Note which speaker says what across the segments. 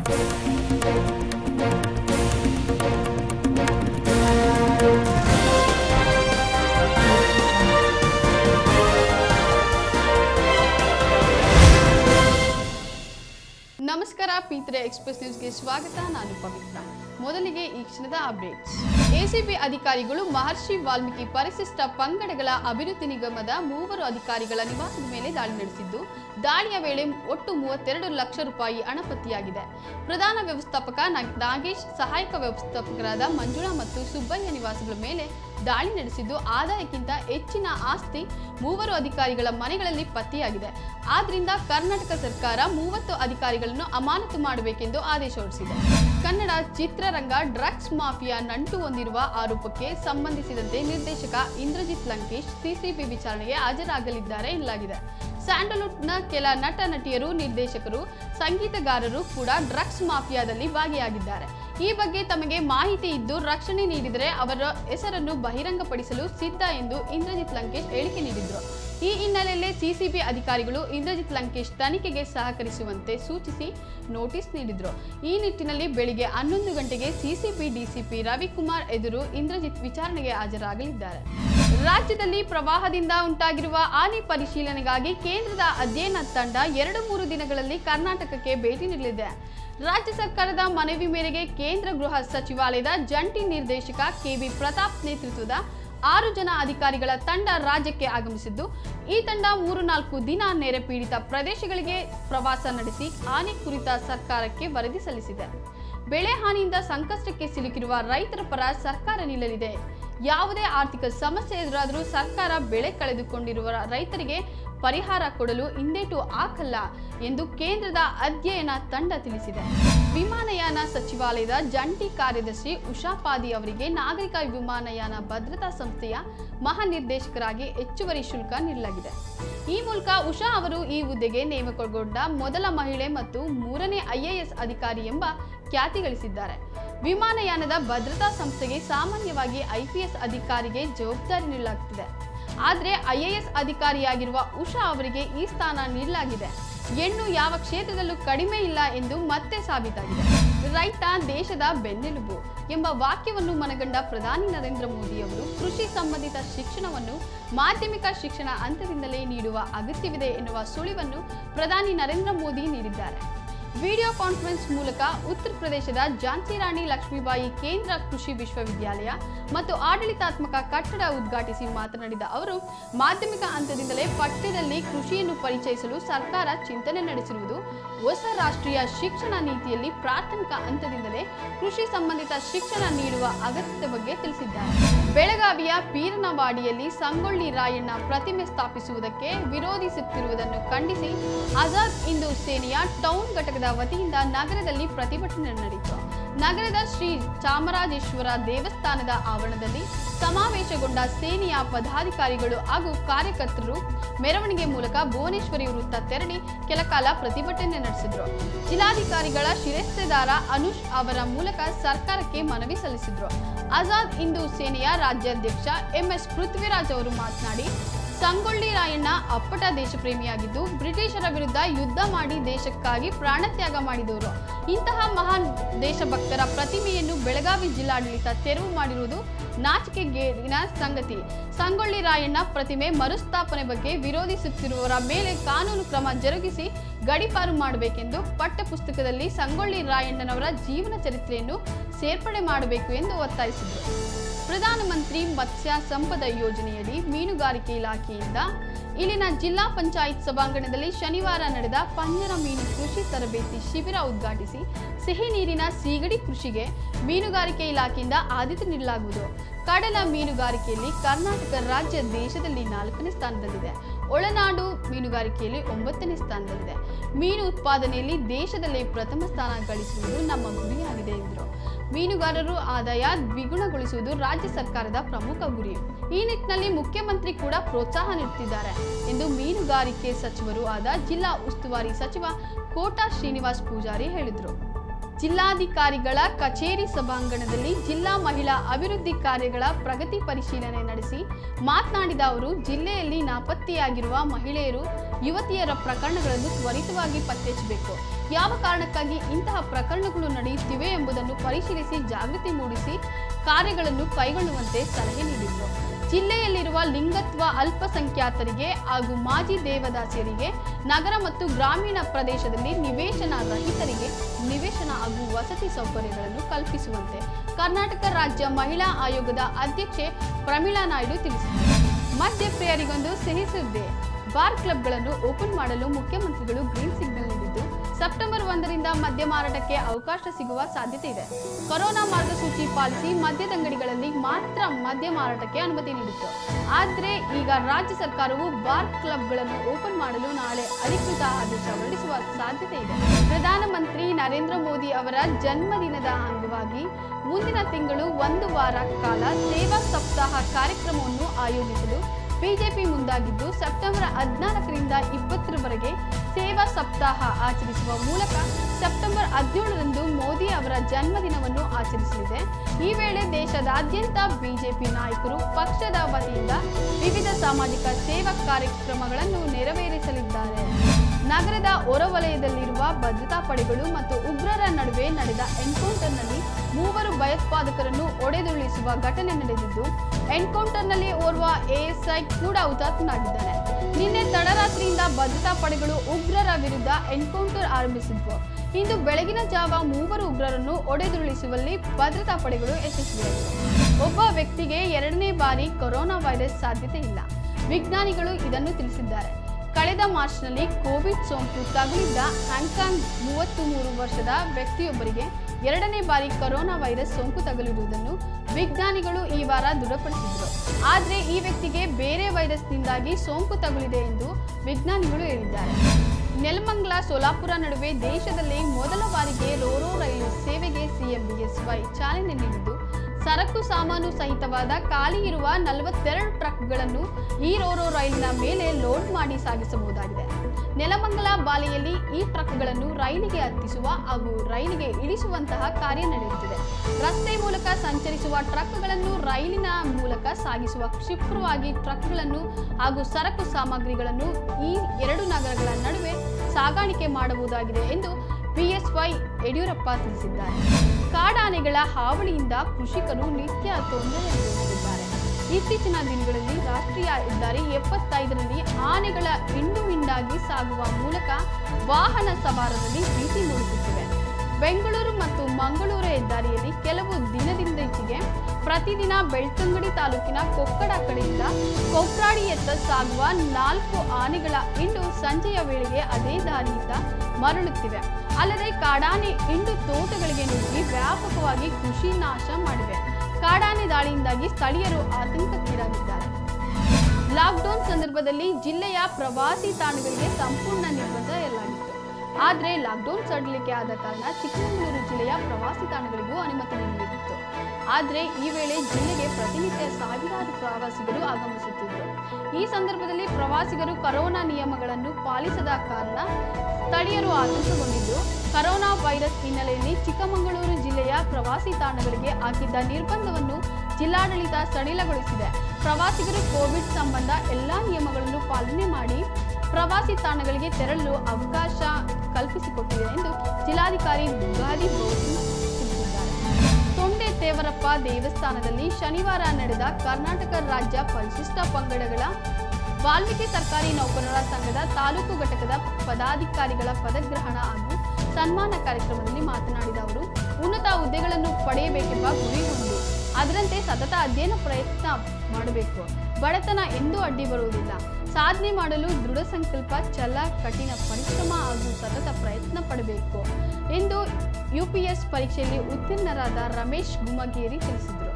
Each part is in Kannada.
Speaker 1: ನಮಸ್ಕಾರ ಪೀತ್ರೆ ಎಕ್ಸ್ಪ್ರೆಸ್ ನ್ಯೂಸ್ಗೆ ಸ್ವಾಗತ ನಾನು ಪವಿತ್ರ ಮೊದಲಿಗೆ ಈ ಕ್ಷಣದ ಅಪ್ಡೇಟ್ಸ್ ಎಸಿಬಿ ಅಧಿಕಾರಿಗಳು ಮಹರ್ಷಿ ವಾಲ್ಮೀಕಿ ಪರಿಶಿಷ್ಟ ಪಂಗಡಗಳ ಅಭಿವೃದ್ಧಿ ನಿಗಮದ ಮೂವರು ಅಧಿಕಾರಿಗಳ ನಿವಾಸದ ಮೇಲೆ ದಾಳಿ ನಡೆಸಿದ್ದು ದಾಳಿಯ ವೇಳೆ ಒಟ್ಟು ಮೂವತ್ತೆರಡು ಲಕ್ಷ ರೂಪಾಯಿ ಹಣ ಪತ್ತೆಯಾಗಿದೆ ಪ್ರಧಾನ ವ್ಯವಸ್ಥಾಪಕ ನಾ- ನಾಗೇಶ್ ಸಹಾಯಕ ವ್ಯವಸ್ಥಾಪಕರಾದ ಮಂಜುಳಾ ಮತ್ತು ಸುಬ್ಬಯ್ಯ ನಿವಾಸಗಳ ಮೇಲೆ ದಾಳಿ ನಡೆಸಿದ್ದು ಆದಾಯಕ್ಕಿಂತ ಹೆಚ್ಚಿನ ಆಸ್ತಿ ಮೂವರು ಅಧಿಕಾರಿಗಳ ಮನೆಗಳಲ್ಲಿ ಪತ್ತೆಯಾಗಿದೆ ಆದ್ರಿಂದ ಕರ್ನಾಟಕ ಸರ್ಕಾರ ಮೂವತ್ತು ಅಧಿಕಾರಿಗಳನ್ನು ಅಮಾನತು ಮಾಡಬೇಕೆಂದು ಆದೇಶ ಹೊರಡಿಸಿದೆ ಕನ್ನಡ ಚಿತ್ರರಂಗ ಡ್ರಗ್ಸ್ ಮಾಫಿಯಾ ನಂಟು ಹೊಂದಿರುವ ಆರೋಪಕ್ಕೆ ಸಂಬಂಧಿಸಿದಂತೆ ನಿರ್ದೇಶಕ ಇಂದ್ರಜಿತ್ ಲಂಕೇಶ್ ಸಿಸಿಬಿ ವಿಚಾರಣೆಗೆ ಹಾಜರಾಗಲಿದ್ದಾರೆ ಎನ್ನಲಾಗಿದೆ ಸ್ಯಾಂಡಲ್ವುಡ್ನ ಕೆಲ ನಟ ನಟಿಯರು ನಿರ್ದೇಶಕರು ಸಂಗೀತಗಾರರು ಕೂಡ ಡ್ರಗ್ಸ್ ಮಾಫಿಯಾದಲ್ಲಿ ಭಾಗಿಯಾಗಿದ್ದಾರೆ ಈ ಬಗ್ಗೆ ತಮಗೆ ಮಾಹಿತಿ ಇದ್ದು ರಕ್ಷಣೆ ನೀಡಿದರೆ ಅವರ ಹೆಸರನ್ನು ಬಹಿರಂಗಪಡಿಸಲು ಸಿದ್ಧ ಎಂದು ಇಂದ್ರಜಿತ್ ಲಂಕೇಶ್ ಹೇಳಿಕೆ ನೀಡಿದ್ರು ಈ ಹಿನ್ನೆಲೆಯಲ್ಲಿ ಸಿಸಿಬಿ ಅಧಿಕಾರಿಗಳು ಇಂದ್ರಜಿತ್ ಲಂಕೇಶ್ ತನಿಖೆಗೆ ಸಹಕರಿಸುವಂತೆ ಸೂಚಿಸಿ ನೋಟಿಸ್ ನೀಡಿದ್ರು ಈ ನಿಟ್ಟಿನಲ್ಲಿ ಬೆಳಿಗ್ಗೆ ಹನ್ನೊಂದು ಗಂಟೆಗೆ ಸಿಸಿಬಿ ಡಿಸಿಪಿ ರವಿಕುಮಾರ್ ಎದುರು ಇಂದ್ರಜಿತ್ ವಿಚಾರಣೆಗೆ ಹಾಜರಾಗಲಿದ್ದಾರೆ ರಾಜ್ಯದಲ್ಲಿ ಪ್ರವಾಹದಿಂದ ಉಂಟಾಗಿರುವ ಹಾನಿ ಪರಿಶೀಲನೆಗಾಗಿ ಕೇಂದ್ರದ ಅಧ್ಯಯನ ತಂಡ ಎರಡು ಮೂರು ದಿನಗಳಲ್ಲಿ ಕರ್ನಾಟಕಕ್ಕೆ ಭೇಟಿ ನೀಡಲಿದೆ ರಾಜ್ಯ ಸರ್ಕಾರದ ಮನವಿ ಮೇರೆಗೆ ಕೇಂದ್ರ ಗೃಹ ಸಚಿವಾಲಯದ ಜಂಟಿ ನಿರ್ದೇಶಕ ಕೆಬಿ ಪ್ರತಾಪ್ ನೇತೃತ್ವದ ಆರು ಜನ ಅಧಿಕಾರಿಗಳ ತಂಡ ರಾಜ್ಯಕ್ಕೆ ಆಗಮಿಸಿದ್ದು ಈ ತಂಡ ಮೂರು ನಾಲ್ಕು ದಿನ ನೆರೆ ಪೀಡಿತ ಪ್ರದೇಶಗಳಿಗೆ ಪ್ರವಾಸ ನಡೆಸಿ ಹಾನಿ ಕುರಿತ ಸರ್ಕಾರಕ್ಕೆ ವರದಿ ಸಲ್ಲಿಸಿದೆ ಬೆಳೆ ಹಾನಿಯಿಂದ ಸಂಕಷ್ಟಕ್ಕೆ ಸಿಲುಕಿರುವ ರೈತರ ಪರ ಸರ್ಕಾರ ನಿಲ್ಲಲಿದೆ ಯಾವುದೇ ಆರ್ಥಿಕ ಸಮಸ್ಯೆ ಎದುರಾದರೂ ಸರ್ಕಾರ ಬೆಳೆ ಕಳೆದುಕೊಂಡಿರುವ ರೈತರಿಗೆ ಪರಿಹಾರ ಕೊಡಲು ಹಿಂದೇಟು ಹಾಕಲ್ಲ ಎಂದು ಕೇಂದ್ರದ ಅಧ್ಯಯನ ತಂಡ ತಿಳಿಸಿದೆ ವಿಮಾನಯಾನ ಸಚಿವಾಲಯದ ಜಂಟಿ ಕಾರ್ಯದರ್ಶಿ ಉಷಾ ಪಾದಿ ಅವರಿಗೆ ನಾಗರಿಕ ವಿಮಾನಯಾನ ಭದ್ರತಾ ಸಂಸ್ಥೆಯ ಮಹಾನಿರ್ದೇಶಕರಾಗಿ ಹೆಚ್ಚುವರಿ ಶುಲ್ಕ ನೀಡಲಾಗಿದೆ ಈ ಮೂಲಕ ಉಷಾ ಅವರು ಈ ಹುದ್ದೆಗೆ ನೇಮಕಗೊಂಡ ಮೊದಲ ಮಹಿಳೆ ಮತ್ತು ಮೂರನೇ ಐಎಎಸ್ ಅಧಿಕಾರಿ ಎಂಬ ಖ್ಯಾತಿ ಗಳಿಸಿದ್ದಾರೆ ವಿಮಾನಯಾನದ ಭದ್ರತಾ ಸಂಸ್ಥೆಗೆ ಸಾಮಾನ್ಯವಾಗಿ ಐಪಿಎಸ್ ಅಧಿಕಾರಿಗೆ ಜವಾಬ್ದಾರಿ ನೀಡಲಾಗುತ್ತಿದೆ ಆದರೆ ಐಎಎಸ್ ಅಧಿಕಾರಿಯಾಗಿರುವ ಉಷಾ ಅವರಿಗೆ ಈ ಸ್ಥಾನ ನೀಡಲಾಗಿದೆ ಹೆಣ್ಣು ಯಾವ ಕ್ಷೇತ್ರದಲ್ಲೂ ಕಡಿಮೆ ಇಲ್ಲ ಎಂದು ಮತ್ತೆ ಸಾಬೀತಾಗಿದೆ ರೈತ ದೇಶದ ಬೆನ್ನೆಲುಬು ಎಂಬ ವಾಕ್ಯವನ್ನು ಮನಗಂಡ ಪ್ರಧಾನಿ ನರೇಂದ್ರ ಮೋದಿ ಅವರು ಕೃಷಿ ಸಂಬಂಧಿತ ಶಿಕ್ಷಣವನ್ನು ಮಾಧ್ಯಮಿಕ ಶಿಕ್ಷಣ ಹಂತದಿಂದಲೇ ನೀಡುವ ಅಗತ್ಯವಿದೆ ಎನ್ನುವ ಸುಳಿವನ್ನು ಪ್ರಧಾನಿ ನರೇಂದ್ರ ಮೋದಿ ನೀಡಿದ್ದಾರೆ ವಿಡಿಯೋ ಕಾನ್ಫರೆನ್ಸ್ ಮೂಲಕ ಉತ್ತರ ಪ್ರದೇಶದ ಝಾನ್ಸಿ ರಾಣಿ ಲಕ್ಷ್ಮೀಬಾಯಿ ಕೇಂದ್ರ ಕೃಷಿ ವಿಶ್ವವಿದ್ಯಾಲಯ ಮತ್ತು ಆಡಳಿತಾತ್ಮಕ ಕಟ್ಟಡ ಉದ್ಘಾಟಿಸಿ ಮಾತನಾಡಿದ ಅವರು ಮಾಧ್ಯಮಿಕ ಹಂತದಿಂದಲೇ ಪಠ್ಯದಲ್ಲಿ ಕೃಷಿಯನ್ನು ಪರಿಚಯಿಸಲು ಸರ್ಕಾರ ಚಿಂತನೆ ನಡೆಸಿರುವುದು ಹೊಸ ರಾಷ್ಟ್ರೀಯ ಶಿಕ್ಷಣ ನೀತಿಯಲ್ಲಿ ಪ್ರಾಥಮಿಕ ಹಂತದಿಂದಲೇ ಕೃಷಿ ಸಂಬಂಧಿತ ಶಿಕ್ಷಣ ನೀಡುವ ಅಗತ್ಯದ ಬಗ್ಗೆ ತಿಳಿಸಿದ್ದಾರೆ ಬೆಳಗಾವಿಯ ಪೀರನವಾಡಿಯಲ್ಲಿ ಸಂಗೊಳ್ಳಿ ರಾಯಣ್ಣ ಪ್ರತಿಮೆ ಸ್ಥಾಪಿಸುವುದಕ್ಕೆ ವಿರೋಧಿಸುತ್ತಿರುವುದನ್ನು ಖಂಡಿಸಿ ಆಜಾದ್ ಹಿಂದೂ ಸೇನೆಯ ಟೌನ್ ಘಟಕದ ವತಿಯಿಂದ ನಗರದಲ್ಲಿ ಪ್ರತಿಭಟನೆ ನಡೆಯಿತು ನಗರದ ಶ್ರೀ ಚಾಮರಾಜೇಶ್ವರ ದೇವಸ್ಥಾನದ ಆವರಣದಲ್ಲಿ ಸಮಾವೇಶಗೊಂಡ ಸೇನೆಯ ಪದಾಧಿಕಾರಿಗಳು ಹಾಗೂ ಕಾರ್ಯಕರ್ತರು ಮೆರವಣಿಗೆ ಮೂಲಕ ಭುವನೇಶ್ವರಿ ವೃತ್ತ ತೆರಳಿ ಕೆಲಕಾಲ ಪ್ರತಿಭಟನೆ ನಡೆಸಿದ್ರು ಜಿಲ್ಲಾಧಿಕಾರಿಗಳ ಶಿರಸ್ತೆದಾರ ಅನುಷ್ ಅವರ ಮೂಲಕ ಸರ್ಕಾರಕ್ಕೆ ಮನವಿ ಸಲ್ಲಿಸಿದ್ರು ಆಜಾದ್ ಹಿಂದೂ ಸೇನೆಯ ರಾಜ್ಯಾಧ್ಯಕ್ಷ ಎಂಎಸ್ ಪೃಥ್ವಿರಾಜ್ ಅವರು ಮಾತನಾಡಿ ಸಂಗೊಳ್ಳಿ ರಾಯಣ್ಣ ಅಪ್ಪಟ ದೇಶಪ್ರೇಮಿಯಾಗಿದ್ದು ಬ್ರಿಟಿಷರ ವಿರುದ್ಧ ಯುದ್ಧ ಮಾಡಿ ದೇಶಕ್ಕಾಗಿ ಪ್ರಾಣತ್ಯಾಗ ಮಾಡಿದವರು ಇಂತಹ ಮಹಾನ್ ದೇಶಭಕ್ತರ ಪ್ರತಿಮೆಯನ್ನು ಬೆಳಗಾವಿ ಜಿಲ್ಲಾಡಳಿತ ತೆರವು ಮಾಡಿರುವುದು ನಾಚಿಕೆಗೇಡಿನ ಸಂಗತಿ ಸಂಗೊಳ್ಳಿ ರಾಯಣ್ಣ ಪ್ರತಿಮೆ ಮರುಸ್ಥಾಪನೆ ಬಗ್ಗೆ ವಿರೋಧಿಸುತ್ತಿರುವವರ ಮೇಲೆ ಕಾನೂನು ಕ್ರಮ ಜರುಗಿಸಿ ಗಡಿಪಾರು ಮಾಡಬೇಕೆಂದು ಪಠ್ಯಪುಸ್ತಕದಲ್ಲಿ ಸಂಗೊಳ್ಳಿ ರಾಯಣ್ಣನವರ ಜೀವನ ಚರಿತ್ರೆಯನ್ನು ಸೇರ್ಪಡೆ ಮಾಡಬೇಕು ಎಂದು ಒತ್ತಾಯಿಸಿದರು ಪ್ರಧಾನಮಂತ್ರಿ ಮತ್ಸ್ಯ ಸಂಪದ ಯೋಜನೆಯಡಿ ಮೀನುಗಾರಿಕೆ ಇಲಾಖೆಯಿಂದ ಇಲ್ಲಿನ ಜಿಲ್ಲಾ ಪಂಚಾಯತ್ ಸಭಾಂಗಣದಲ್ಲಿ ಶನಿವಾರ ನಡೆದ ಪಂಜರ ಮೀನು ಕೃಷಿ ತರಬೇತಿ ಶಿಬಿರ ಉದ್ಘಾಟಿಸಿ ಸಿಹಿ ನೀರಿನ ಸೀಗಡಿ ಕೃಷಿಗೆ ಮೀನುಗಾರಿಕೆ ಇಲಾಖೆಯಿಂದ ಆದ್ಯತೆ ನೀಡಲಾಗುವುದು ಕಡಲ ಮೀನುಗಾರಿಕೆಯಲ್ಲಿ ಕರ್ನಾಟಕ ರಾಜ್ಯ ದೇಶದಲ್ಲಿ ನಾಲ್ಕನೇ ಸ್ಥಾನದಲ್ಲಿದೆ ಒಳನಾಡು ಮೀನುಗಾರಿಕೆಯಲ್ಲಿ ಒಂಬತ್ತನೇ ಸ್ಥಾನದಲ್ಲಿದೆ ಮೀನು ಉತ್ಪಾದನೆಯಲ್ಲಿ ದೇಶದಲ್ಲೇ ಪ್ರಥಮ ಸ್ಥಾನ ಗಳಿಸುವುದು ನಮ್ಮ ಗುರಿಯಾಗಿದೆ ಎಂದರು ಮೀನುಗಾರರು ಆದಾಯ ದ್ವಿಗುಣಗೊಳಿಸುವುದು ರಾಜ್ಯ ಸರ್ಕಾರದ ಪ್ರಮುಖ ಗುರಿ ಈ ನಿಟ್ಟಿನಲ್ಲಿ ಮುಖ್ಯಮಂತ್ರಿ ಕೂಡ ಪ್ರೋತ್ಸಾಹ ನೀಡುತ್ತಿದ್ದಾರೆ ಎಂದು ಮೀನುಗಾರಿಕೆ ಸಚಿವರು ಆದ ಜಿಲ್ಲಾ ಉಸ್ತುವಾರಿ ಸಚಿವ ಕೋಟಾ ಶ್ರೀನಿವಾಸ್ ಪೂಜಾರಿ ಹೇಳಿದರು ಜಿಲ್ಲಾಧಿಕಾರಿಗಳ ಕಚೇರಿ ಸಭಾಂಗಣದಲ್ಲಿ ಜಿಲ್ಲಾ ಮಹಿಳಾ ಅಭಿವೃದ್ಧಿ ಕಾರ್ಯಗಳ ಪ್ರಗತಿ ಪರಿಶೀಲನೆ ನಡೆಸಿ ಮಾತನಾಡಿದ ಅವರು ಜಿಲ್ಲೆಯಲ್ಲಿ ನಾಪತ್ತೆಯಾಗಿರುವ ಮಹಿಳೆಯರು ಯುವತಿಯರ ಪ್ರಕರಣಗಳನ್ನು ತ್ವರಿತವಾಗಿ ಪತ್ತೆಹಚ್ಚಬೇಕು ಯಾವ ಕಾರಣಕ್ಕಾಗಿ ಇಂತಹ ಪ್ರಕರಣಗಳು ನಡೆಯುತ್ತಿವೆ ಎಂಬುದನ್ನು ಪರಿಶೀಲಿಸಿ ಜಾಗೃತಿ ಮೂಡಿಸಿ ಕಾರ್ಯಗಳನ್ನು ಕೈಗೊಳ್ಳುವಂತೆ ಸಲಹೆ ನೀಡಿದರು ಜಿಲ್ಲೆಯಲ್ಲಿರುವ ಲಿಂಗತ್ವ ಅಲ್ಪಸಂಖ್ಯಾತರಿಗೆ ಹಾಗೂ ಮಾಜಿ ದೇವದಾಸಿಯರಿಗೆ ನಗರ ಮತ್ತು ಗ್ರಾಮೀಣ ಪ್ರದೇಶದಲ್ಲಿ ನಿವೇಶನ ರಹಿತರಿಗೆ ನಿವೇಶನ ಹಾಗೂ ವಸತಿ ಸೌಕರ್ಯಗಳನ್ನು ಕಲ್ಪಿಸುವಂತೆ ಕರ್ನಾಟಕ ರಾಜ್ಯ ಮಹಿಳಾ ಆಯೋಗದ ಅಧ್ಯಕ್ಷೆ ಪ್ರಮೀಳಾ ನಾಯ್ಡು ತಿಳಿಸಿದರು ಮದ್ಯಪ್ರಿಯರಿಗೊಂದು ಸಿಹಿ ಸುದ್ದಿ ಬಾರ್ ಕ್ಲಬ್ಗಳನ್ನು ಓಪನ್ ಮಾಡಲು ಮುಖ್ಯಮಂತ್ರಿಗಳು ಗ್ರೀನ್ ಸಿಗ್ನಲ್ ನೀಡಿದ್ದು ಸೆಪ್ಟೆಂಬರ್ ಒಂದರಿಂದ ಮದ್ಯ ಮಾರಾಟಕ್ಕೆ ಅವಕಾಶ ಸಿಗುವ ಸಾಧ್ಯತೆ ಇದೆ ಕೊರೋನಾ ಮಾರ್ಗಸೂಚಿ ಪಾಲಿಸಿ ಮದ್ಯದಂಗಡಿಗಳಲ್ಲಿ ಮಾತ್ರ ಮದ್ಯ ಮಾರಾಟಕ್ಕೆ ಅನುಮತಿ ನೀಡಿತ್ತು ಆದರೆ ಈಗ ರಾಜ್ಯ ಸರ್ಕಾರವು ಬಾರ್ ಕ್ಲಬ್ಗಳನ್ನು ಓಪನ್ ಮಾಡಲು ನಾಳೆ ಅಧಿಕೃತ ಆದೇಶ ಹೊರಡಿಸುವ ಸಾಧ್ಯತೆ ಇದೆ ಪ್ರಧಾನಮಂತ್ರಿ ನರೇಂದ್ರ ಮೋದಿ ಅವರ ಜನ್ಮದಿನದ ಅಂಗವಾಗಿ ಮುಂದಿನ ತಿಂಗಳು ಒಂದು ವಾರ ಕಾಲ ಸೇವಾ ಸಪ್ತಾಹ ಕಾರ್ಯಕ್ರಮವನ್ನು ಆಯೋಜಿಸಲು ಬಿಜೆಪಿ ಮುಂದಾಗಿದ್ದು ಸೆಪ್ಟೆಂಬರ್ ಹದಿನಾಲ್ಕರಿಂದ ಇಪ್ಪತ್ತರವರೆಗೆ ಸೇವಾ ಸಪ್ತಾಹ ಆಚರಿಸುವ ಮೂಲಕ ಸೆಪ್ಟೆಂಬರ್ ಹದಿನೇಳರಂದು ಮೋದಿ ಅವರ ಜನ್ಮದಿನವನ್ನು ಆಚರಿಸಲಿದೆ ಈ ವೇಳೆ ದೇಶದಾದ್ಯಂತ ಬಿಜೆಪಿ ನಾಯಕರು ಪಕ್ಷದ ವತಿಯಿಂದ ವಿವಿಧ ಸಾಮಾಜಿಕ ಸೇವಾ ಕಾರ್ಯಕ್ರಮಗಳನ್ನು ನೆರವೇರಿಸಲಿದ್ದಾರೆ ನಗರದ ಹೊರವಲಯದಲ್ಲಿರುವ ಭದ್ರತಾ ಪಡೆಗಳು ಮತ್ತು ಉಗ್ರರ ನಡುವೆ ನಡೆದ ಎನ್ಕೌಂಟರ್ನಲ್ಲಿ ಮೂವರು ಭಯೋತ್ಪಾದಕರನ್ನು ಒಡೆದುರುಳಿಸುವ ಘಟನೆ ನಡೆದಿದ್ದು ಎನ್ಕೌಂಟರ್ನಲ್ಲಿ ಓರ್ವ ಎಎಸ್ಐ ಕೂಡ ಹುತಾತ್ಮನಾಗಿದ್ದಾನೆ ನಿನ್ನೆ ತಡರಾತ್ರಿಯಿಂದ ಭದ್ರತಾ ಪಡೆಗಳು ಉಗ್ರರ ವಿರುದ್ಧ ಎನ್ಕೌಂಟರ್ ಆರಂಭಿಸಿದ್ವು ಇಂದು ಬೆಳಗಿನ ಜಾವ ಮೂವರು ಉಗ್ರರನ್ನು ಒಡೆದುರುಳಿಸುವಲ್ಲಿ ಭದ್ರತಾ ಪಡೆಗಳು ಯಶಸ್ವಿಯಾಗಿವೆ ಒಬ್ಬ ವ್ಯಕ್ತಿಗೆ ಎರಡನೇ ಬಾರಿ ಕೊರೋನಾ ವೈರಸ್ ಸಾಧ್ಯತೆ ಇಲ್ಲ ವಿಜ್ಞಾನಿಗಳು ಇದನ್ನು ತಿಳಿಸಿದ್ದಾರೆ ಕಳೆದ ಮಾರ್ಚ್ನಲ್ಲಿ ಕೋವಿಡ್ ಸೋಂಕು ತಗುಲಿದ್ದ ಹಾಂಗ್ಕಾಂಗ್ ಮೂವತ್ತು ಮೂರು ವರ್ಷದ ವ್ಯಕ್ತಿಯೊಬ್ಬರಿಗೆ ಎರಡನೇ ಬಾರಿ ಕೊರೋನಾ ವೈರಸ್ ಸೋಂಕು ತಗುಲಿರುವುದನ್ನು ವಿಜ್ಞಾನಿಗಳು ಈ ವಾರ ದೃಢಪಡಿಸಿದರು ಆದರೆ ಈ ವ್ಯಕ್ತಿಗೆ ಬೇರೆ ವೈರಸ್ನಿಂದಾಗಿ ಸೋಂಕು ತಗುಲಿದೆ ಎಂದು ವಿಜ್ಞಾನಿಗಳು ಹೇಳಿದ್ದಾರೆ ನೆಲಮಂಗಲ ಸೋಲಾಪುರ ನಡುವೆ ದೇಶದಲ್ಲಿ ಮೊದಲ ಬಾರಿಗೆ ರೋರೋ ರೈಲು ಸೇವೆಗೆ ಸಿಎಂ ಬಿಎಸ್ವೈ ಚಾಲನೆ ನೀಡಿದ್ದು ಸರಕು ಸಾಮಾನು ಸಹಿತವಾದ ಖಾಲಿ ಇರುವ ನಲವತ್ತೆರಡು ಟ್ರಕ್ಗಳನ್ನು ಈ ರೋರೋ ರೈಲಿನ ಮೇಲೆ ಲೋಡ್ ಮಾಡಿ ಸಾಗಿಸಬಹುದಾಗಿದೆ ನೆಲಮಂಗಲ ಬಾಲೆಯಲ್ಲಿ ಈ ಟ್ರಕ್ಗಳನ್ನು ರೈಲಿಗೆ ಹತ್ತಿಸುವ ಹಾಗೂ ರೈಲಿಗೆ ಇಳಿಸುವಂತಹ ಕಾರ್ಯ ನಡೆಯುತ್ತಿದೆ ರಸ್ತೆ ಮೂಲಕ ಸಂಚರಿಸುವ ಟ್ರಕ್ಗಳನ್ನು ರೈಲಿನ ಮೂಲಕ ಸಾಗಿಸುವ ಕ್ಷಿಪ್ರವಾಗಿ ಟ್ರಕ್ಗಳನ್ನು ಹಾಗೂ ಸರಕು ಸಾಮಗ್ರಿಗಳನ್ನು ಈ ಎರಡು ನಗರಗಳ ನಡುವೆ ಸಾಗಾಣಿಕೆ ಮಾಡಬಹುದಾಗಿದೆ ಎಂದು ಬಿಎಸ್ವೈ ಯಡಿಯೂರಪ್ಪ ತಿಳಿಸಿದ್ದಾರೆ ಕಾಡಾನೆಗಳ ಹಾವಳಿಯಿಂದ ಕೃಷಿಕರು ನಿತ್ಯ ತೊಂದರೆ ಅನುಭವಿಸುತ್ತಿದ್ದಾರೆ ಇತ್ತೀಚಿನ ದಿನಗಳಲ್ಲಿ ರಾಷ್ಟ್ರೀಯ ಹೆದ್ದಾರಿ ಎಪ್ಪತ್ತೈದರಲ್ಲಿ ಆನೆಗಳ ಹಿಂಡು ಹಿಂಡಾಗಿ ಸಾಗುವ ಮೂಲಕ ವಾಹನ ಸವಾರರಲ್ಲಿ ಭೀತಿ ಮೂಡಿಸುತ್ತಿವೆ ಬೆಂಗಳೂರು ಮತ್ತು ಮಂಗಳೂರು ಹೆದ್ದಾರಿಯಲ್ಲಿ ಕೆಲವು ದಿನದಿಂದೀಚೆಗೆ ಪ್ರತಿದಿನ ಬೆಳ್ತಂಗಡಿ ತಾಲೂಕಿನ ಕೊಕ್ಕಡ ಕಡೆಯಿಂದ ಕೊಕ್ರಾಡಿಯತ್ತ ಸಾಗುವ ನಾಲ್ಕು ಆನೆಗಳ ಹಿಂಡು ಸಂಜೆಯ ವೇಳೆಗೆ ಅದೇ ದಾರಿಯಿಂದ ಮರಳುತ್ತಿವೆ ಅಲ್ಲದೆ ಕಾಡಾನೆ ಹಿಂಡು ತೋಟಗಳಿಗೆ ನುಗ್ಗಿ ವ್ಯಾಪಕವಾಗಿ ಕೃಷಿ ನಾಶ ಮಾಡಿವೆ ಕಾಡಾನೆ ದಾಳಿಯಿಂದಾಗಿ ಸ್ಥಳೀಯರು ಆತಂಕಕ್ಕೀಡಾಗಿದ್ದಾರೆ ಲಾಕ್ಡೌನ್ ಸಂದರ್ಭದಲ್ಲಿ ಜಿಲ್ಲೆಯ ಪ್ರವಾಸಿ ತಾಣಗಳಿಗೆ ಸಂಪೂರ್ಣ ನಿರ್ಬಂಧ ಇರಲಾಗಿತ್ತು ಆದರೆ ಲಾಕ್ಡೌನ್ ಸಡಿಲಿಕೆ ಆದ ಕಾರಣ ಚಿಕ್ಕಮಗಳೂರು ಜಿಲ್ಲೆಯ ಪ್ರವಾಸಿ ತಾಣಗಳಿಗೂ ಅನುಮತಿ ನೀಡಲಾಗಿತ್ತು ಆದರೆ ಈ ವೇಳೆ ಜಿಲ್ಲೆಗೆ ಪ್ರತಿನಿತ್ಯ ಸಾವಿರಾರು ಪ್ರವಾಸಿಗರು ಆಗಮಿಸುತ್ತಿದ್ದರು ಈ ಸಂದರ್ಭದಲ್ಲಿ ಪ್ರವಾಸಿಗರು ಕರೋನಾ ನಿಯಮಗಳನ್ನು ಪಾಲಿಸದ ಕಾರಣ ಸ್ಥಳೀಯರು ಆತಂಕಗೊಂಡಿದ್ದು ಕರೋನಾ ವೈರಸ್ ಹಿನ್ನೆಲೆಯಲ್ಲಿ ಚಿಕ್ಕಮಗಳೂರು ಜಿಲ್ಲೆಯ ಪ್ರವಾಸಿ ತಾಣಗಳಿಗೆ ಹಾಕಿದ್ದ ನಿರ್ಬಂಧವನ್ನು ಜಿಲ್ಲಾಡಳಿತ ಸಡಿಲಗೊಳಿಸಿದೆ ಪ್ರವಾಸಿಗರು ಕೋವಿಡ್ ಸಂಬಂಧ ಎಲ್ಲಾ ನಿಯಮಗಳನ್ನು ಪಾಲನೆ ಮಾಡಿ ಪ್ರವಾಸಿ ತಾಣಗಳಿಗೆ ತೆರಳಲು ಅವಕಾಶ ಕಲ್ಪಿಸಿಕೊಟ್ಟಿದೆ ಎಂದು ಜಿಲ್ಲಾಧಿಕಾರಿ ಯುಗಾದಿ ಗೌರಿ ತಿಳಿಸಿದ್ದಾರೆ ತೊಂಡೆ ತೇವರಪ್ಪ ದೇವಸ್ಥಾನದಲ್ಲಿ ಶನಿವಾರ ನಡೆದ ಕರ್ನಾಟಕ ರಾಜ್ಯ ಪರಿಶಿಷ್ಟ ಪಂಗಡಗಳ ವಾಲ್ಮೀಕಿ ಸರ್ಕಾರಿ ನೌಕರರ ಸಂಘದ ತಾಲೂಕು ಘಟಕದ ಪದಾಧಿಕಾರಿಗಳ ಪದಗ್ರಹಣ ಹಾಗೂ ಸನ್ಮಾನ ಕಾರ್ಯಕ್ರಮದಲ್ಲಿ ಮಾತನಾಡಿದ ಅವರು ಉನ್ನತ ಹುದ್ದೆಗಳನ್ನು ಪಡೆಯಬೇಕೆಂಬ ಗುರಿ ಹೊಂದಿ ಅದರಂತೆ ಸತತ ಅಧ್ಯಯನ ಪ್ರಯತ್ನ ಮಾಡಬೇಕು ಬಡತನ ಎಂದೂ ಅಡ್ಡಿ ಬರುವುದಿಲ್ಲ ಸಾಧನೆ ಮಾಡಲು ದೃಢ ಸಂಕಲ್ಪ ಛಲ ಕಠಿಣ ಪರಿಶ್ರಮ ಹಾಗೂ ಸತತ ಪ್ರಯತ್ನ ಪಡಬೇಕು ಎಂದು ಯುಪಿಎಸ್ ಪರೀಕ್ಷೆಯಲ್ಲಿ ಉತ್ತೀರ್ಣರಾದ ರಮೇಶ್ ಗುಮ್ಮಗೇರಿ ತಿಳಿಸಿದರು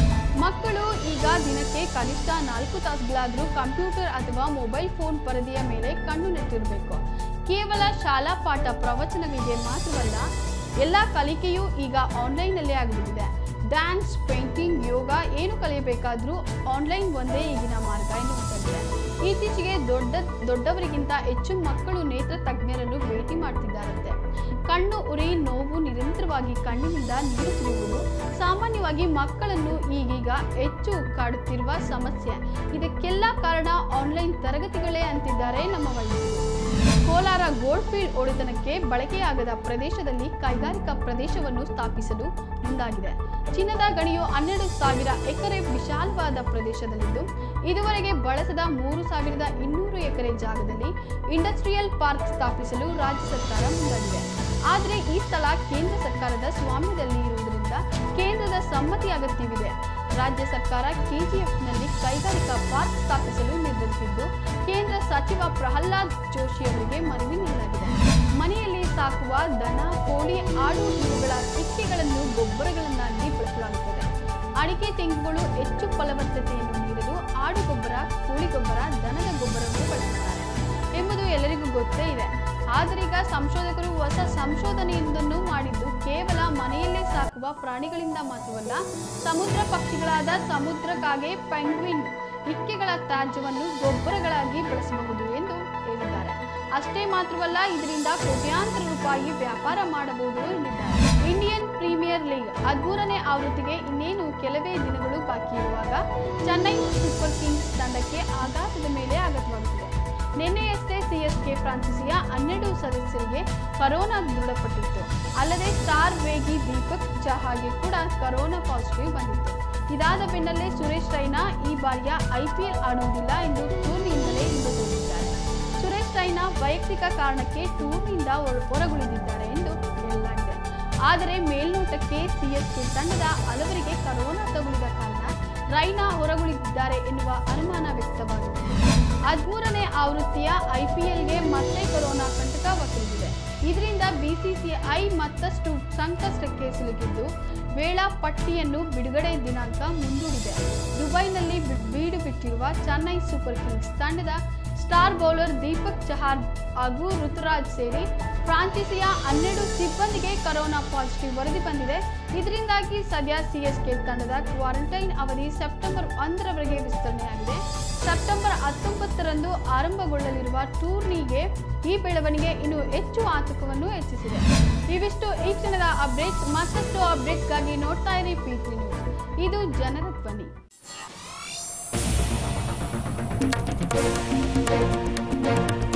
Speaker 1: ಮಕ್ಕಳು ಈಗ ದಿನಕ್ಕೆ ಕನಿಷ್ಠ ನಾಲ್ಕು ತಾಸುಗಳಾದರೂ ಕಂಪ್ಯೂಟರ್ ಅಥವಾ ಮೊಬೈಲ್ ಫೋನ್ ಪರದೆಯ ಮೇಲೆ ಕಣ್ಣು ನೆಟ್ಟಿರಬೇಕು ಕೇವಲ ಶಾಲಾ ಪಾಠ ಪ್ರವಚನಗಳಿಗೆ ಮಾತ್ರವಲ್ಲ ಎಲ್ಲ ಕಲಿಕೆಯೂ ಈಗ ಆನ್ಲೈನ್ನಲ್ಲೇ ಆಗಿಬಿಟ್ಟಿದೆ ಡ್ಯಾನ್ಸ್ ಪೇಂಟಿಂಗ್ ಯೋಗ ಏನು ಕಲಿಯಬೇಕಾದ್ರೂ ಆನ್ಲೈನ್ ಒಂದೇ ಈಗಿನ ಮಾರ್ಗ ಎನ್ನುವಂಥದ್ದಿದೆ ಇತ್ತೀಚೆಗೆ ದೊಡ್ಡ ದೊಡ್ಡವರಿಗಿಂತ ಹೆಚ್ಚು ಮಕ್ಕಳು ನೇತ್ರ ತಜ್ಞರನ್ನು ಭೇಟಿ ಮಾಡ್ತಿದ್ದಾರಂತೆ ಕಣ್ಣು ಉರಿ ನೋವು ನಿರಂತರವಾಗಿ ಕಣ್ಣಿನಿಂದ ನೀರು ಸುರಿಯುವುದು ಸಾಮಾನ್ಯವಾಗಿ ಮಕ್ಕಳನ್ನು ಈಗೀಗ ಹೆಚ್ಚು ಕಾಡುತ್ತಿರುವ ಸಮಸ್ಯೆ ಇದಕ್ಕೆಲ್ಲ ಕಾರಣ ಆನ್ಲೈನ್ ತರಗತಿಗಳೇ ಅಂತಿದ್ದಾರೆ ನಮ್ಮ ವೈದ್ಯರು ಕೋಲಾರ ಗೋಲ್ಡ್ಫೀಲ್ಡ್ ಒಡೆತನಕ್ಕೆ ಬಳಕೆಯಾಗದ ಪ್ರದೇಶದಲ್ಲಿ ಕೈಗಾರಿಕಾ ಪ್ರದೇಶವನ್ನು ಸ್ಥಾಪಿಸಲು ಮುಂದಾಗಿದೆ ಚಿನ್ನದ ಗಣಿಯು ಹನ್ನೆರಡು ಸಾವಿರ ಎಕರೆ ವಿಶಾಲವಾದ ಪ್ರದೇಶದಲ್ಲಿದ್ದು ಇದುವರೆಗೆ ಬಳಸದ ಮೂರು ಸಾವಿರದ ಇನ್ನೂರು ಎಕರೆ ಜಾಗದಲ್ಲಿ ಇಂಡಸ್ಟ್ರಿಯಲ್ ಪಾರ್ಕ್ ಸ್ಥಾಪಿಸಲು ರಾಜ್ಯ ಸರ್ಕಾರ ಮುಂದಾಗಿದೆ ಆದರೆ ಈ ಸ್ಥಳ ಕೇಂದ್ರ ಸರ್ಕಾರದ ಸ್ವಾಮ್ಯದಲ್ಲಿ ಇರುವುದರಿಂದ ಕೇಂದ್ರದ ಸಮ್ಮತಿ ಅಗತ್ಯವಿದೆ ರಾಜ್ಯ ಸರ್ಕಾರ ಕೆಜಿಎಫ್ನಲ್ಲಿ ಕೈಗಾರಿಕಾ ಪಾರ್ಕ್ ಸ್ಥಾಪಿಸಲು ನಿರ್ಧರಿಸಿದ್ದು ಕೇಂದ್ರ ಸಚಿವ ಪ್ರಹ್ಲಾದ್ ಜೋಶಿ ಅವರಿಗೆ ಮನವಿ ನೀಡಲಾಗಿದೆ ಮನೆಯಲ್ಲಿ ಸಾಕುವ ದನ ಕೋಳಿ ಆಡು ಇವುಗಳ ಇಕ್ಕೆಗಳನ್ನು ಗೊಬ್ಬರಗಳನ್ನಾಗಿ ಬಳಸಲಾಗುತ್ತದೆ ಅಡಿಕೆ ತೆಂಗುಗಳು ಹೆಚ್ಚು ಫಲವತ್ತತೆಯನ್ನು ನೀಡಲು ಆಡು ಗೊಬ್ಬರ ಕೋಳಿ ಗೊಬ್ಬರ ದನದ ಗೊಬ್ಬರವನ್ನು ಬಳಸುತ್ತಾರೆ ಎಂಬುದು ಎಲ್ಲರಿಗೂ ಗೊತ್ತೇ ಇದೆ ಆದರೀಗ ಸಂಶೋಧಕರು ಹೊಸ ಸಂಶೋಧನೆಯೊಂದನ್ನು ಮಾಡಿದ್ದು ಕೇವಲ ಮನೆಯಲ್ಲೇ ಸಾಕುವ ಪ್ರಾಣಿಗಳಿಂದ ಮಾತ್ರವಲ್ಲ ಸಮುದ್ರ ಪಕ್ಷಿಗಳಾದ ಸಮುದ್ರ ಕಾಗೆ ಪೆಂಗ್ವಿನ್ ಇಕ್ಕೆಗಳ ತ್ಯಾಜ್ಯವನ್ನು ಗೊಬ್ಬರಗಳಾಗಿ ಬಳಸಬಹುದು ಎಂದು ಹೇಳಿದ್ದಾರೆ ಅಷ್ಟೇ ಮಾತ್ರವಲ್ಲ ಇದರಿಂದ ಕೋಟ್ಯಾಂತರ ರೂಪಾಯಿ ವ್ಯಾಪಾರ ಮಾಡಬಹುದು ಎಂದಿದ್ದಾರೆ ಇಂಡಿಯನ್ ಪ್ರೀಮಿಯರ್ ಲೀಗ್ ಹದಿಮೂರನೇ ಆವೃತ್ತಿಗೆ ಇನ್ನೇನು ಕೆಲವೇ ದಿನಗಳು ಬಾಕಿ ಇರುವಾಗ ಚೆನ್ನೈ ಸೂಪರ್ ಕಿಂಗ್ಸ್ ತಂಡಕ್ಕೆ ಆಘಾತದ ಮೇಲೆ ಆಘಾತವಾಗುತ್ತಿದೆ ನಿನ್ನೆಯಷ್ಟೇ ಸಿಎಸ್ಕೆ ಫ್ರಾನ್ಸಿಸಿಯ ಹನ್ನೆರಡು ಸದಸ್ಯರಿಗೆ ಕರೋನಾ ದೃಢಪಟ್ಟಿತ್ತು ಅಲ್ಲದೆ ಸ್ಟಾರ್ ವೇಗಿ ದೀಪಕ್ ಚಹಾಗೆ ಕೂಡ ಕರೋನಾ ಪಾಸಿಟಿವ್ ಬಂದಿತ್ತು ಇದಾದ ಬೆನ್ನಲ್ಲೇ ಸುರೇಶ್ ರೈನಾ ಈ ಬಾರಿಯ ಐಪಿಎಲ್ ಆಡುವುದಿಲ್ಲ ಎಂದು ಟೂರ್ನಿಯಿಂದಲೇ ಹಿಂದುಳಿದಿದ್ದಾರೆ ಸುರೇಶ್ ರೈನಾ ವೈಯಕ್ತಿಕ ಕಾರಣಕ್ಕೆ ಟೂರ್ನಿಯಿಂದ ಹೊರ- ಹೊರಗುಳಿದಿದ್ದಾರೆ ಎಂದು ಹೇಳಲಾಗಿದೆ ಆದರೆ ಮೇಲ್ನೋಟಕ್ಕೆ ಸಿಎಸ್ಕೆ ತಂಡದ ಹಲವರಿಗೆ ಕರೋನಾ ತಗುಲಿದ ಕಾರಣ ರೈನಾ ಹೊರಗುಳಿದಿದ್ದಾರೆ ಎನ್ನುವ ಅನುಮಾನ ವ್ಯಕ್ತವಾಗಿದೆ ಹದಿಮೂರನೇ ಆವೃತ್ತಿಯ ಐಪಿಎಲ್ಗೆ ಮತ್ತೆ ಕೊರೋನಾ ಕಂಟಕ ಒಕ್ಕಲಿದೆ ಇದರಿಂದ ಬಿಸಿಸಿಐ ಮತ್ತಷ್ಟು ಸಂಕಷ್ಟಕ್ಕೆ ಸಿಲುಕಿದ್ದು ವೇಳಾಪಟ್ಟಿಯನ್ನು ಬಿಡುಗಡೆ ದಿನಾಂಕ ಮುಂದೂಡಿದೆ ದುಬೈನಲ್ಲಿ ಬಿ- ಬೀಡು ಬಿಟ್ಟಿರುವ ಚೆನ್ನೈ ಸೂಪರ್ ಕಿಂಗ್ಸ್ ತಂಡದ ಸ್ಟಾರ್ ಬೌಲರ್ ದೀಪಕ್ ಚಹಾರ್ ಹಾಗೂ ಋತುರಾಜ್ ಸೇರಿ ಫ್ರಾಂಚೈಸಿಯ ಹನ್ನೆರಡು ಸಿಬ್ಬಂದಿಗೆ ಕರೋನಾ ಪಾಸಿಟಿವ್ ವರದಿ ಬಂದಿದೆ ಇದರಿಂದಾಗಿ ಸದ್ಯ ಸಿಎಸ್ಕೆ ತಂಡದ ಕ್ವಾರಂಟೈನ್ ಅವಧಿ ಸೆಪ್ಟೆಂಬರ್ ಒಂದರವರೆಗೆ ವಿಸ್ತರಣೆಯಾಗಿದೆ ಸೆಪ್ಟೆಂಬರ್ ಹತ್ತೊಂಬತ್ತರಂದು ಆರಂಭಗೊಳ್ಳಲಿರುವ ಟೂರ್ನಿಗೆ ಈ ಬೆಳವಣಿಗೆ ಇನ್ನು ಹೆಚ್ಚು ಆತಂಕವನ್ನು ಹೆಚ್ಚಿಸಿದೆ ಇವಿಷ್ಟು ಈ ಕ್ಷಣದ ಅಪ್ಡೇಟ್ಸ್ ಮತ್ತಷ್ಟು ಅಪ್ಡೇಟ್ಸ್ಗಾಗಿ ನೋಡ್ತಾ ಇರಿ ಪಿ ನ್ಯೂಸ್ ಇದು ಜನರ ಧ್ವನಿ